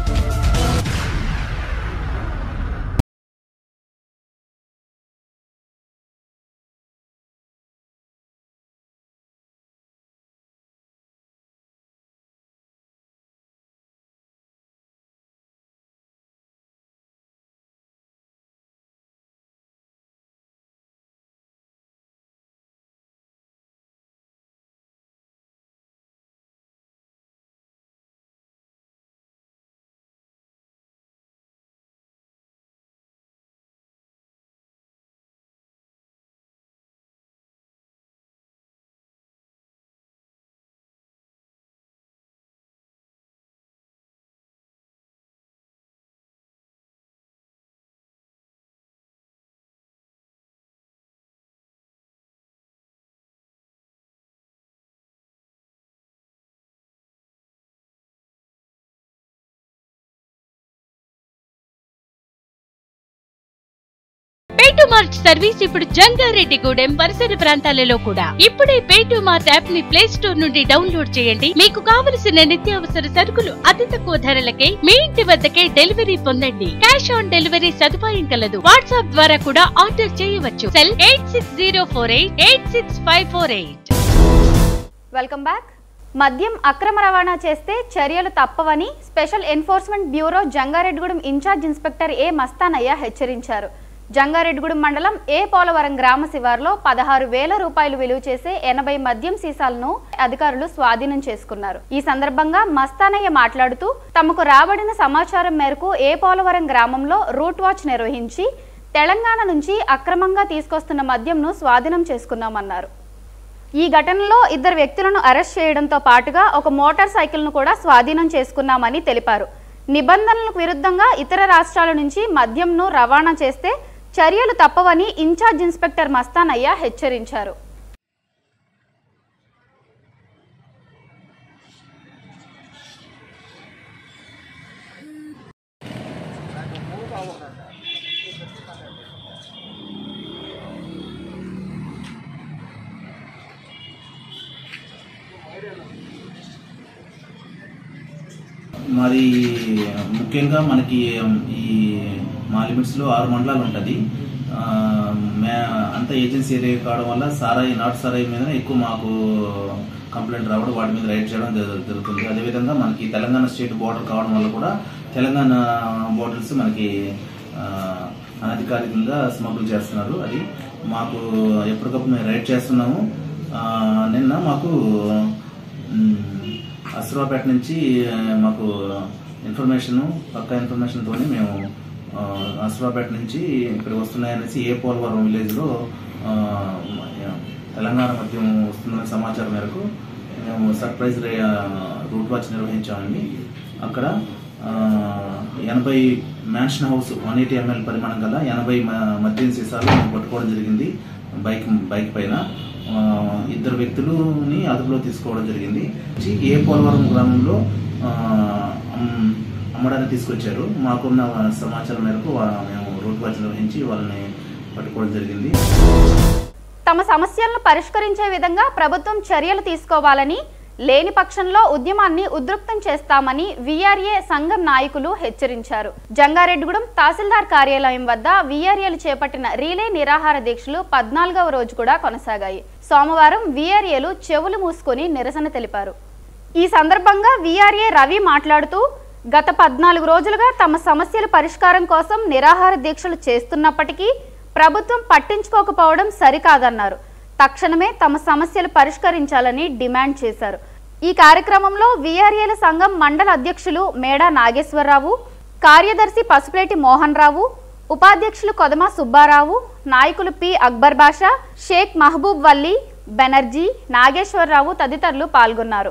Speaker 13: పేటు మార్ట్ సర్వీస్ ఇప్పుడు జంగారెడ్డిగూడెం పరిసర ప్రాంతాలలో కూడా ఇప్పుడే పేటు మార్ట్ యాప్ ని ప్లే స్టోర్ నుండి డౌన్లోడ్ చేయండి మీకు కావలసిన నిత్యావసర సరుకులు అతి తక్కువ ధరలకే మీ ఇంటి వద్దకే డెలివరీ పొందండి క్యాష్ ఆన్ డెలివరీ సదుపాయం కలదు వాట్సాప్ ద్వారా కూడా ఆర్డర్ చేయవచ్చు cell eight six zero four eight eight six five four eight
Speaker 14: welcome back మద్యం అక్రమ రవాణా చేస్తే చర్యలు తప్పవని special enforcement bureau Jangareddygudem incharge inspector A Mastanaiah హెచ్చరించారు జంగారెడ్డిగూడెం మండలం ఏ పోలవరం గ్రామ శివార్లో పదహారు వేల రూపాయలు విలువ చేసే ఎనభై మద్యం సీసాలను అధికారులు స్వాధీనం చేసుకున్నారు ఈ సందర్భంగా మస్తానయ్య మాట్లాడుతూ తమకు రాబడిన సమాచారం మేరకు ఏ పోలవరం గ్రామంలో రూట్ వాచ్ నిర్వహించి తెలంగాణ నుంచి అక్రమంగా తీసుకొస్తున్న మద్యంను స్వాధీనం చేసుకున్నామన్నారు ఈ ఘటనలో ఇద్దరు వ్యక్తులను అరెస్ట్ చేయడంతో పాటుగా ఒక మోటార్ సైకిల్ను కూడా స్వాధీనం చేసుకున్నామని తెలిపారు నిబంధనలకు విరుద్ధంగా ఇతర రాష్ట్రాల నుంచి మద్యంను రవాణా చేస్తే చర్యలు తప్పవని ఇన్ఛార్జ్ ఇన్స్పెక్టర్ మస్తానయ్య హెచ్చరించారు
Speaker 15: మరి ముఖ్యంగా మనకి ఈ మా లిమిట్స్లో ఆరు మండలాలు ఉంటుంది ఆ, మే అంత ఏజెన్సీ ఏరియా కావడం వల్ల సారాయి నాటు సారాయి మీద ఎక్కువ మాకు కంప్లైంట్ రావడం వాటి మీద రైడ్ చేయడం జరు- జరుగుతుంది అదేవిధంగా మనకి తెలంగాణ స్టేట్ బోర్డర్ కావడం వల్ల కూడా తెలంగాణ బాటిల్స్ మనకి ఆ, అనధికారికంగా స్మగుల్ చేస్తున్నారు అది మాకు ఎప్పటికప్పుడు మేము రైడ్ చేస్తున్నాము ఆ, నిన్న మాకు మ్, అశ్రాపేట నుంచి ఆ, మాకు ఇన్ఫర్మేషన్ పక్కా ఇన్ఫర్మేషన్ తోని మేము ఆ, అశ్రాపేట నుంచి ఇక్కడికి వస్తున్నాయనేసి ఏ పోలవరం విలేజ్ లో ఆ, తెలంగాణ మద్యం వస్తుందనే సమాచారం మేరకు మేము సర్ప్రైజ్ రే- ఆ, రూట్ వాచ్ నిర్వహించామండి అక్కడ ఆ, ఎనభై mansion house one eighty ML పరిమాణం గల ఎనభై మ- మద్యం సీసాలు మేము పట్టుకోవడం జరిగింది బైక్ బైక్ పైన ఆ, ఇద్దరు వ్యక్తులని అదుపులో తీసుకోవడం జరిగింది ఏ పోలవరం గ్రామంలో ఆ, అమ్- అమ్మడానికి తీసుకొచ్చారు మాకున్న సమాచారం మేరకు వా- మేము రూట్ వాచ్ నిర్వహించి వాళ్ళని పట్టుకోవడం జరిగింది
Speaker 14: తమ సమస్యలను పరిష్కరించే విధంగా ప్రభుత్వం చర్యలు తీసుకోవాలని లేని పక్షంలో ఉద్యమాన్ని ఉధృతం చేస్తామని వీఆర్ఏ సంఘం నాయకులు హెచ్చరించారు జంగారెడ్డిగూడెం తహసీల్దార్ కార్యాలయం వద్ద వీఆర్ఏలు చేపట్టిన రీలే నిరాహార దీక్షలు పద్నాలుగవ రోజు కూడా కొనసాగాయి సోమవారం వీఆర్ఏలు చెవులు మూసుకొని నిరసన తెలిపారు ఈ సందర్భంగా వీఆర్ఏ రవి మాట్లాడుతూ గత పద్నాలుగు రోజులుగా తమ సమస్యల పరిష్కారం కోసం నిరాహార దీక్షలు చేస్తున్నప్పటికీ ప్రభుత్వం పట్టించుకోకపోవడం సరికాదన్నారు తక్షణమే తమ సమస్యలు పరిష్కరించాలని డిమాండ్ చేశారు ఈ కార్యక్రమంలో వీఆర్ఏల సంఘం మండల అధ్యక్షులు మేడా నాగేశ్వరరావు కార్యదర్శి పసుపులేటి మోహన్ రావు ఉపాధ్యక్షులు కొదమ సుబ్బారావు నాయకులు పి అక్బర్ బాషా షేక్ మహబూబ్ వల్లి బెనర్జీ నాగేశ్వరరావు తదితరులు పాల్గొన్నారు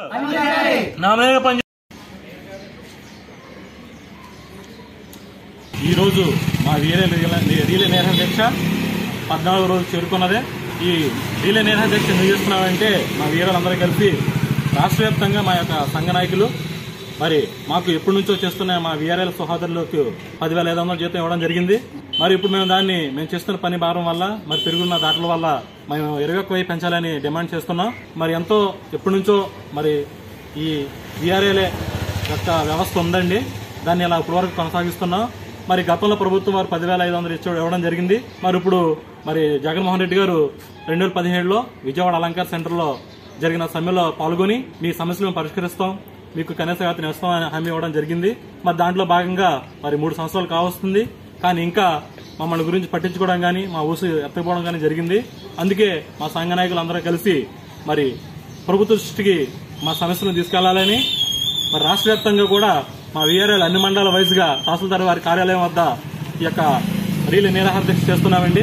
Speaker 16: ఈరోజు మా రీలే రీలే నేర దీక్ష పద్నాలుగు రోజు చేరుకున్నదే ఈ రీలే నేర దీక్ష ఎందుకు చేస్తున్నామంటే మా వీరులందరూ కలిసి రాష్ట్ర వ్యాప్తంగా మా యొక్క సంఘ నాయకులు మరి మాకు ఎప్పటి నుంచో చేస్తున్న మా వీఆర్ఎల్ సహోదరులకు పదివేల ఐదు వందల జీతం ఇవ్వడం జరిగింది మరి ఇప్పుడు మేము దాన్ని మేము చేస్తున్న పని భారం వల్ల మరి పెరుగున్న దాట్ల వల్ల మేము ఇరవై ఒక్క వెయ్యి పెంచాలని డిమాండ్ చేస్తున్నాం మరి ఎంతో ఎప్పటి నుంచో మరి ఈ వీఆర్ఏలే యొక్క వ్యవస్థ ఉందండి దాన్ని ఇలా ఇప్పటి వరకు కొనసాగిస్తున్నాం మరి గతంలో ప్రభుత్వం వారు పదివేల ఐదు వందలు ఇచ్చి ఇవ్వడం జరిగింది మరి ఇప్పుడు మరి జగన్మోహన్ రెడ్డి గారు రెండు వేల పదిహేడులో విజయవాడ అలంకార్ సెంటర్లో జరిగిన సమ్మెలో పాల్గొని మీ సమస్యలు మేము పరిష్కరిస్తాం మీకు కనీస వేతనం ఇస్తామని హామీ ఇవ్వడం జరిగింది మరి దాంట్లో భాగంగా మరి మూడు సంవత్సరాలు కావస్తుంది కానీ ఇంకా మమ్మల్ని గురించి పట్టించుకోవడం కానీ మా ఊసు ఎత్తకపోవడం కానీ జరిగింది అందుకే మా సంఘ నాయకులు అందరూ కలిసి మరి ప్రభుత్వ దృష్టికి మా సమస్యలను తీసుకెళ్లాలని మరి రాష్ట్ర వ్యాప్తంగా కూడా మా వీఆర్ఎల్ అన్ని మండల వైజ్గా తహసీల్దార్ వారి కార్యాలయం వద్ద ఈ యొక్క రీలు నిరాహార దీక్ష చేస్తున్నామండి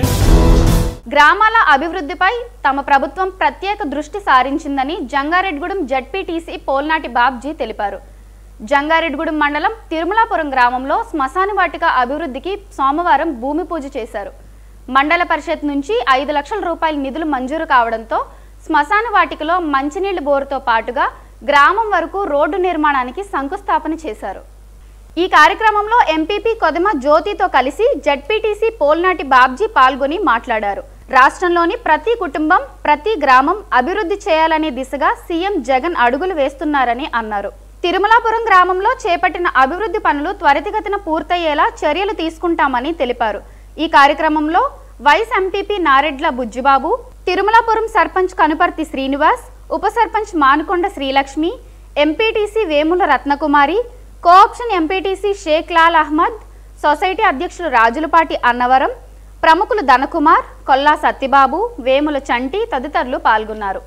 Speaker 14: గ్రామాల అభివృద్ధిపై తమ ప్రభుత్వం ప్రత్యేక దృష్టి సారించిందని జంగారెడ్డిగూడెం జడ్పీటీసీ పోల్నాటి బాబ్జీ తెలిపారు జంగారెడ్డిగూడెం మండలం తిరుమలాపురం గ్రామంలో శ్మశాన వాటిక అభివృద్ధికి సోమవారం భూమి పూజ చేశారు మండల పరిషత్ నుంచి ఐదు లక్షల రూపాయల నిధులు మంజూరు కావడంతో శ్మశాన వాటికలో మంచినీళ్ల బోరుతో పాటుగా గ్రామం వరకు రోడ్డు నిర్మాణానికి శంకుస్థాపన చేశారు ఈ కార్యక్రమంలో ఎంపీపీ కొదమ జ్యోతితో కలిసి జడ్పీటీసీ పోల్నాటి బాబ్జీ పాల్గొని మాట్లాడారు రాష్ట్రంలోని ప్రతి కుటుంబం ప్రతి గ్రామం అభివృద్ధి చేయాలనే దిశగా సీఎం జగన్ అడుగులు వేస్తున్నారని అన్నారు తిరుమలాపురం గ్రామంలో చేపట్టిన అభివృద్ధి పనులు త్వరితగతిన పూర్తయ్యేలా చర్యలు తీసుకుంటామని తెలిపారు ఈ కార్యక్రమంలో వైస్ ఎంపీపీ నారెడ్ల బుజ్జిబాబు తిరుమలాపురం సర్పంచ్ కనుపర్తి శ్రీనివాస్ ఉప sarpanch Manukonda Srilakshmi MPTC Vemula Ratnakumari cooption MPTC Sheikh Lal Ahmed society అధ్యక్షులు రాజులపాటి అన్నవరం ప్రముఖులు ధనకుమార్ కొల్లా సత్యబాబు వేముల చంటి తదితరులు పాల్గొన్నారు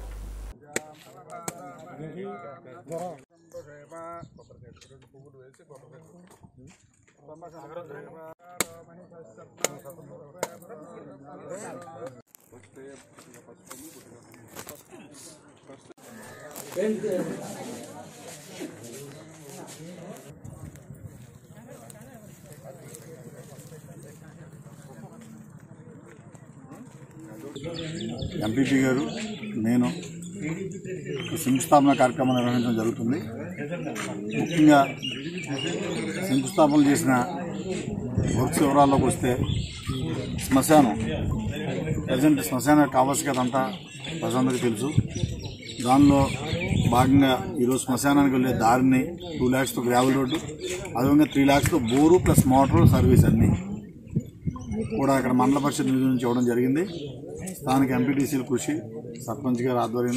Speaker 17: ఎంపీపీ గారు నేను ఈ శంకుస్థాపన కార్యక్రమం నిర్వహించడం జరుగుతుంది ముఖ్యంగా శంకుస్థాపన చేసిన వర్క్స్ వివరాల్లోకి వస్తే శ్మశానం ప్రజెంట్ శ్మశాన యొక్క ఆవశ్యకత అంతా ప్రజలందరికీ తెలుసు దానిలో భాగంగా ఈరోజు శ్మశానానికి వెళ్ళే దారిని టూ ల్యాక్స్తో గ్రావెల్ రోడ్డు అదేవిధంగా త్రీ ల్యాక్స్తో బోరు ప్లస్ మోటార్ సర్వీస్ అన్నీ కూడా ఇక్కడ మండల పరిషత్ నిధుల నుంచి ఇవ్వడం జరిగింది స్థానిక ఎంపీటీసీల కృషి సర్పంచ్ గారి ఆధ్వర్యంలో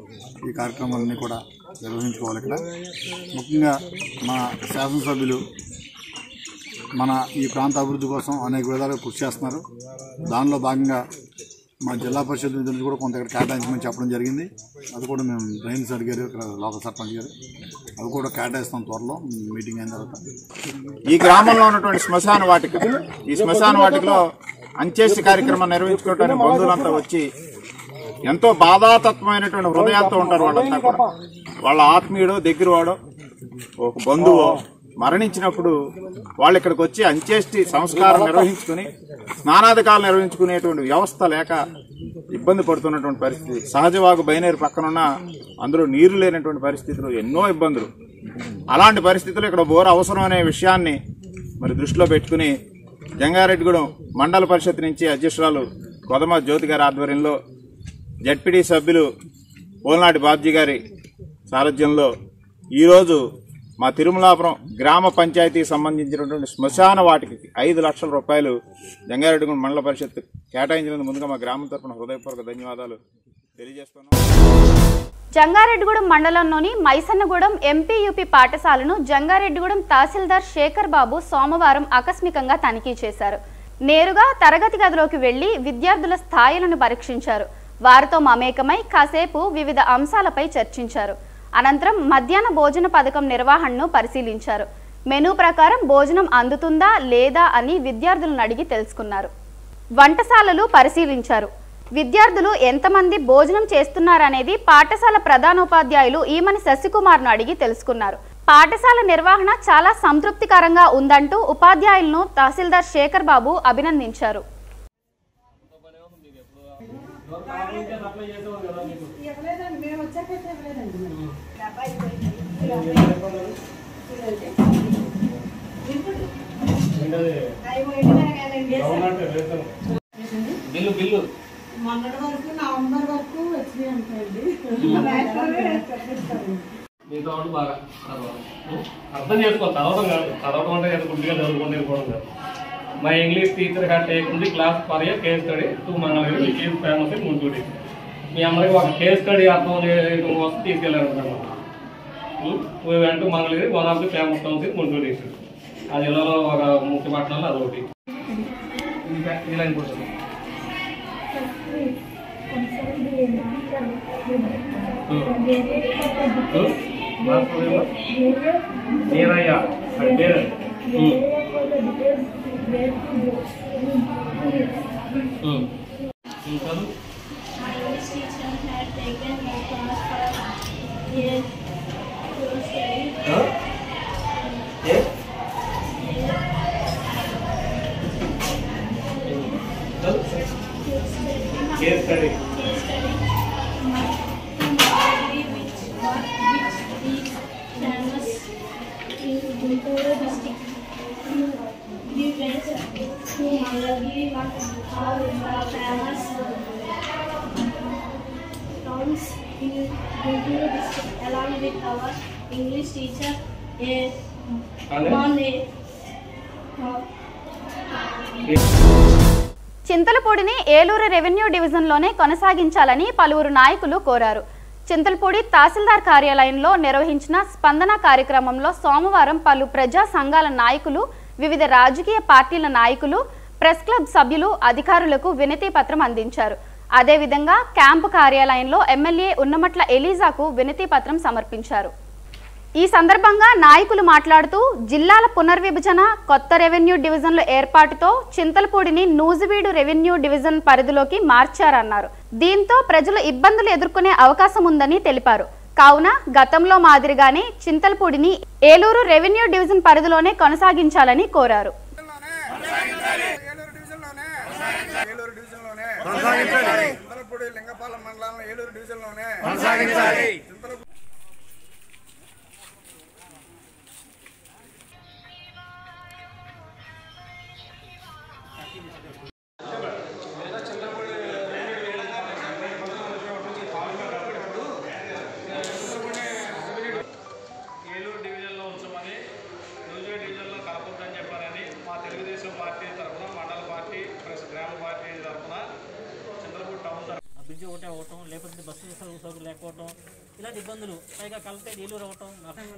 Speaker 17: ఈ కార్యక్రమాలన్నీ కూడా నిర్వహించుకోవాలి ఇక్కడ ముఖ్యంగా మా శాసనసభ్యులు మన ఈ ప్రాంత అభివృద్ధి కోసం అనేక విధాలుగా కృషి చేస్తున్నారు దానిలో భాగంగా మా జిల్లా పరిషత్ నిధులు కూడా కొంత ఇక్కడ కేటాయించమని చెప్పడం జరిగింది అది కూడా మేము డ్రైన్స్ అడిగారు ఇక్కడ లోకల్ సర్పంచ్ గారు అవి కూడా కేటాయిస్తాం త్వరలో మీటింగ్ అయిన తర్వాత
Speaker 18: ఈ గ్రామంలో ఉన్నటువంటి శ్మశాన వాటిక ఈ శ్మశాన వాటికలో అంత్యేష్టి కార్యక్రమం నిర్వహించుకోవడానికి బంధువులంతా వచ్చి ఎంతో బాధాతత్వమైనటువంటి హృదయాలతో ఉంటారు వాళ్ళంతా కూడా వాళ్ళ ఆత్మీయుడు దగ్గరవాడు ఒక బంధువు మరణించినప్పుడు వాళ్ళు ఇక్కడికి వచ్చి అంత్యేష్టి సంస్కారం నిర్వహించుకుని స్నానాధికారులు నిర్వహించుకునేటువంటి వ్యవస్థ లేక ఇబ్బంది పడుతున్నటువంటి పరిస్థితి సహజవాగు బైనేరు పక్కనున్న అందులో నీరు లేనటువంటి పరిస్థితులు ఎన్నో ఇబ్బందులు అలాంటి పరిస్థితుల్లో ఇక్కడ బోర్ అవసరం అనే విషయాన్ని మరి దృష్టిలో పెట్టుకుని జంగారెడ్డిగూడెం మండల పరిషత్ నుంచి అధ్యక్షురాలు కొదమ జ్యోతి గారి ఆధ్వర్యంలో జడ్పీడీ సభ్యులు పోల్నాటి బాబ్జీ గారి సారథ్యంలో ఈరోజు మా తిరుమలాపురం గ్రామ పంచాయతీకి సంబంధించినటువంటి శ్మశాన వాటికి ఐదు లక్షల రూపాయలు జంగారెడ్డిగూడెం మండల పరిషత్ కేటాయించినందుకు ముందుగా మా గ్రామం తరపున హృదయపూర్వక ధన్యవాదాలు తెలియజేస్తున్నాం
Speaker 14: జంగారెడ్డిగూడెం మండలంలోని మైసన్నగూడెం ఎంపీయూపీ పాఠశాలను జంగారెడ్డిగూడెం తహసీల్దార్ శేఖర్ బాబు సోమవారం ఆకస్మికంగా తనిఖీ చేశారు నేరుగా తరగతి గదిలోకి వెళ్లి విద్యార్థుల స్థాయిలను పరీక్షించారు వారితో మమేకమై కాసేపు వివిధ అంశాలపై చర్చించారు అనంతరం మధ్యాహ్న భోజన పథకం నిర్వహణను పరిశీలించారు మెనూ ప్రకారం భోజనం అందుతుందా లేదా అని విద్యార్థులను అడిగి తెలుసుకున్నారు వంటశాలలు పరిశీలించారు విద్యార్థులు ఎంతమంది భోజనం చేస్తున్నారనేది పాఠశాల ప్రధానోపాధ్యాయులు ఈమని శశికుమార్ను అడిగి తెలుసుకున్నారు పాఠశాల నిర్వహణ చాలా సంతృప్తికరంగా ఉందంటూ ఉపాధ్యాయులను తహసీల్దార్ శేఖర్ బాబు అభినందించారు
Speaker 5: బిల్లు బిల్లు
Speaker 19: మొన్నటి వరకు నవంబర్ వరకు వచ్చినాయి అంటండి
Speaker 5: మీతో వాళ్ళు బాగా చదవాలి. అర్థం చేసుకోవాలి చదవడం కాదు చదవడం అంటే ఏదో గుడ్డిగా చదువుకుంటే వెళ్ళిపోవడం కాదు my English teacher had take the class for a case study to Mangalagiri which is famous in మున్టూడి మీ అందరికి ఒక కేస్ స్టడీ అర్థం చేయడం కోసం తీసుకెళ్ళారు we went Mangalagiri one of the famous towns in మున్టూడి ఆ జిల్లాలో ఒక ముఖ్య పట్టణాలు అదొకటి ఈ లైన్ కూర్చోండి నీరయ్య అది పేరు ఇంకా case study
Speaker 19: along with our English teacher, a
Speaker 5: And?
Speaker 19: one a
Speaker 14: చింతలపూడిని ఏలూరు రెవెన్యూ డివిజన్లోనే కొనసాగించాలని పలువురు నాయకులు కోరారు చింతలపూడి తహసీల్దార్ కార్యాలయంలో నిర్వహించిన స్పందన కార్యక్రమంలో సోమవారం పలు ప్రజా సంఘాల నాయకులు వివిధ రాజకీయ పార్టీల నాయకులు ప్రెస్ క్లబ్ సభ్యులు అధికారులకు వినతి పత్రం అందించారు అదేవిధంగా క్యాంపు కార్యాలయంలో ఎమ్మెల్యే ఉన్నమట్ల ఎలీజాకు వినతి పత్రం సమర్పించారు ఈ సందర్భంగా నాయకులు మాట్లాడుతూ జిల్లాల పునర్విభజన కొత్త రెవెన్యూ డివిజన్ల ఏర్పాటుతో చింతలపూడిని నూజివీడు రెవెన్యూ డివిజన్ పరిధిలోకి మార్చారన్నారు దీంతో ప్రజలు ఇబ్బందులు ఎదుర్కొనే అవకాశం ఉందని తెలిపారు కావున గతంలో మాదిరిగానే చింతలపూడిని ఏలూరు రెవెన్యూ డివిజన్ పరిధిలోనే కొనసాగించాలని కోరారు
Speaker 20: చింతలపూడి లింగపాలెం మండలంలో ఏలూరు డివిజన్ లోనే
Speaker 5: కొనసాగించాలి. ఏలూరు డివిజన్లో ఉంచమని నూజివీడు డివిజన్లో కలపొద్దని చెప్పారని మా తెలుగుదేశం పార్టీ తరఫున మండల పార్టీ ప్లస్ గ్రామ పార్టీ తరఫున చంద్రపూర్ టౌన్ తరఫున
Speaker 21: బ్రిడ్జ్ ఒకటే అవటం లేకపోతే బస్సు సౌకర్యం లేకపోవటం ఇలాంటి ఇబ్బందులు పైగా కలెక్టరేట్ ఏలూరు అవ్వటం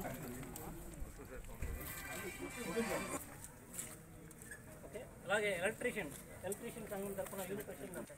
Speaker 21: ఓకే అలాగే ఎలక్ట్రీషియన్ ఎలక్ట్రీషియన్ సంఘం తరఫున యూనిట్ ప్రెసిడెంట్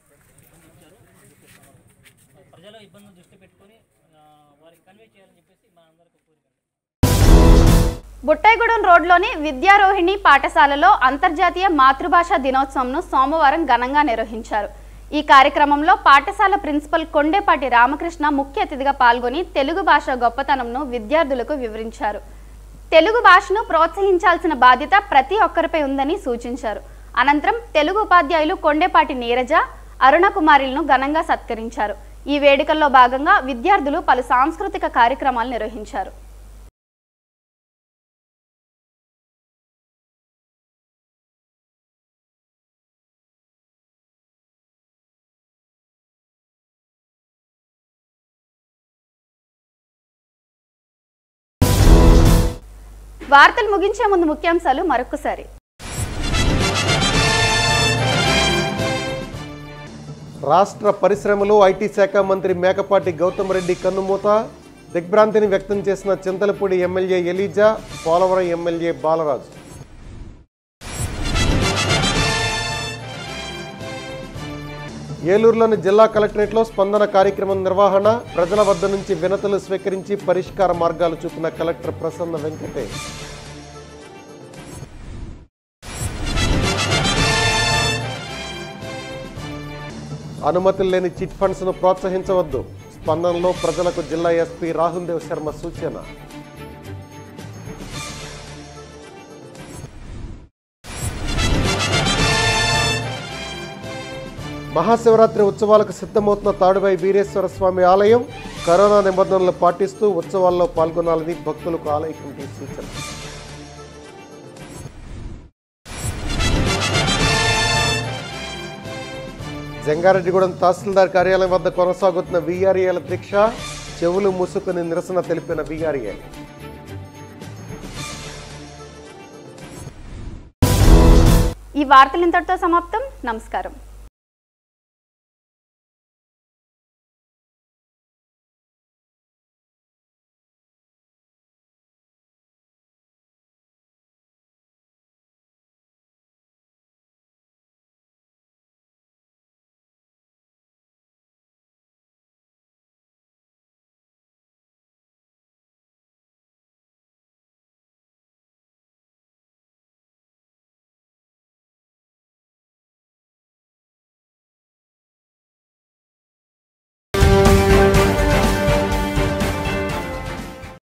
Speaker 21: ప్రజల ఇబ్బందులు దృష్టి పెట్టుకొని ఆ, వారికి కన్వే చేయాలని చెప్పేసి మా అందరికి కోరిక
Speaker 14: బుట్టాయిగూడెం రోడ్లోని విద్యారోహిణి పాఠశాలలో అంతర్జాతీయ మాతృభాష దినోత్సవంను సోమవారం ఘనంగా నిర్వహించారు ఈ కార్యక్రమంలో పాఠశాల ప్రిన్సిపల్ కొండేపాటి రామకృష్ణ ముఖ్య అతిథిగా పాల్గొని తెలుగు భాష గొప్పతనంను విద్యార్థులకు వివరించారు తెలుగు భాషను ప్రోత్సహించాల్సిన బాధ్యత ప్రతి ఒక్కరిపై ఉందని సూచించారు అనంతరం తెలుగు ఉపాధ్యాయులు కొండేపాటి నీరజ అరుణకుమారిలను ఘనంగా సత్కరించారు ఈ వేడుకల్లో భాగంగా విద్యార్థులు పలు సాంస్కృతిక కార్యక్రమాలు నిర్వహించారు వార్తలు ముగించే ముందు ముఖ్యాంశాలు మరొకసారి
Speaker 2: రాష్ట్ర పరిశ్రమలు ఐటీ శాఖ మంత్రి మేకపాటి గౌతమ్ రెడ్డి కన్నుమూత దిగ్భ్రాంతిని వ్యక్తం చేసిన చింతలపూడి ఎమ్మెల్యే ఎలీజా పోలవరం ఎమ్మెల్యే బాలరాజు ఏలూరులోని జిల్లా కలెక్టరేట్లో స్పందన కార్యక్రమం నిర్వహణ ప్రజల వద్ద నుంచి వినతులు స్వీకరించి పరిష్కార మార్గాలు చూపిన కలెక్టర్ ప్రసన్న వెంకటేష్ అనుమతులు లేని చిట్ ఫండ్స్ ను ప్రోత్సహించవద్దు స్పందనలో ప్రజలకు జిల్లా ఎస్పీ రాహుల్ దేవ్ శర్మ సూచన మహాశివరాత్రి ఉత్సవాలకు సిద్ధమవుతున్న తాడుబై వీరేశ్వర స్వామి ఆలయం కరోనా నిబంధనలు పాటిస్తూ ఉత్సవాల్లో పాల్గొనాలని భక్తులకు ఆలయ కమిటీ సూచన జంగారెడ్డిగూడెం తహసీల్దార్ కార్యాలయం వద్ద కొనసాగుతున్న వీఆర్ఏల దీక్ష చెవులు మూసుకుని నిరసన తెలిపిన వీఆర్ఏ
Speaker 14: ఈ వార్తలు ఇంతటితో సమాప్తం నమస్కారం